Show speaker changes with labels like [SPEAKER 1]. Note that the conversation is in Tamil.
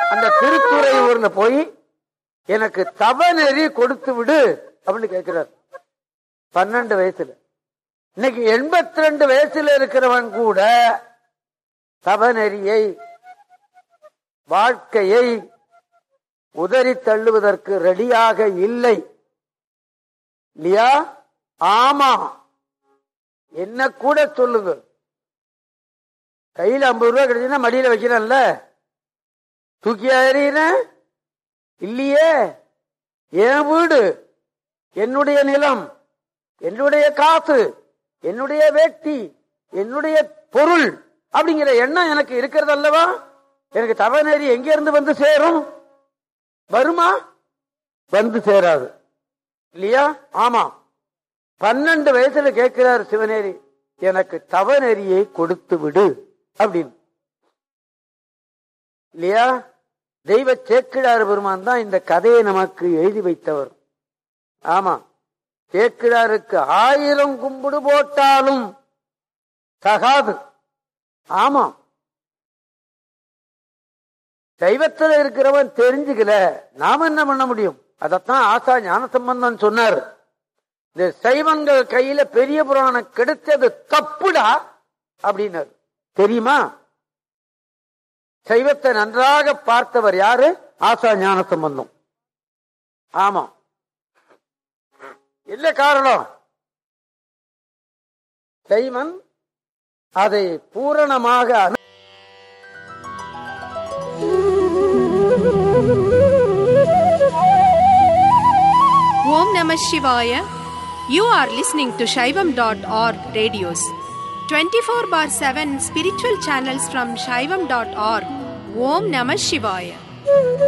[SPEAKER 1] அந்த திருத்துறையூர்ல போய் எனக்கு தவநெறி கொடுத்து விடு அப்படின்னு கேட்கிறார் பன்னெண்டு வயசுல இன்னைக்கு எண்பத்தி ரெண்டு வயசுல இருக்கிறவன் கூட தவநெறியை வாழ்க்கையை உதறி தள்ளுவதற்கு ரெடியாக இல்லை இல்லையா ஆமா என்ன கூட சொல்லுங்க கையில ஐம்பது ரூபாய் கிடைச்சுன்னா மடியில வைக்கிறேன்ல தூக்கி எறியின இல்லையே என் வீடு என்னுடைய நிலம் என்னுடைய காசு என்னுடைய வேட்டி என்னுடைய பொருள் அப்படிங்கிற எண்ணம் எனக்கு இருக்கிறது அல்லவா எனக்கு தவநேரி எங்க இருந்து வந்து சேரும் வருமா வந்து சேராது இல்லையா ஆமா பன்னெண்டு வயசுல கேட்கிறார் சிவநேரி எனக்கு தவநெறியை கொடுத்து விடு அப்படின்னு இல்லையா தெய்வ சேக்கிழார் பெருமான் தான் இந்த கதையை நமக்கு எழுதி வைத்தவர் ஆமா சேக்கிழாருக்கு ஆயிரம் கும்பிடு போட்டாலும் தகாது ஆமா தெய்வத்துல இருக்கிறவன் தெரிஞ்சுக்கல நாம என்ன பண்ண முடியும் அதத்தான் ஆசா ஞான சம்பந்தம் சொன்னார் இந்த சைவங்கள் கையில பெரிய புராணம் கிடைச்சது தப்புடா அப்படின்னாரு தெரியுமா சைவத்தை நன்றாக பார்த்தவர் யாரு ஆசா ஞான சம்பந்தம் ஆமா என்ன காரணம் சைவன் அதை பூரணமாக அனு-
[SPEAKER 2] Om Namah Shivaya. You are listening to Shaivam.org radios. 24 bar 7 spiritual channels from Shaivam.org. Om Namah Shivaya.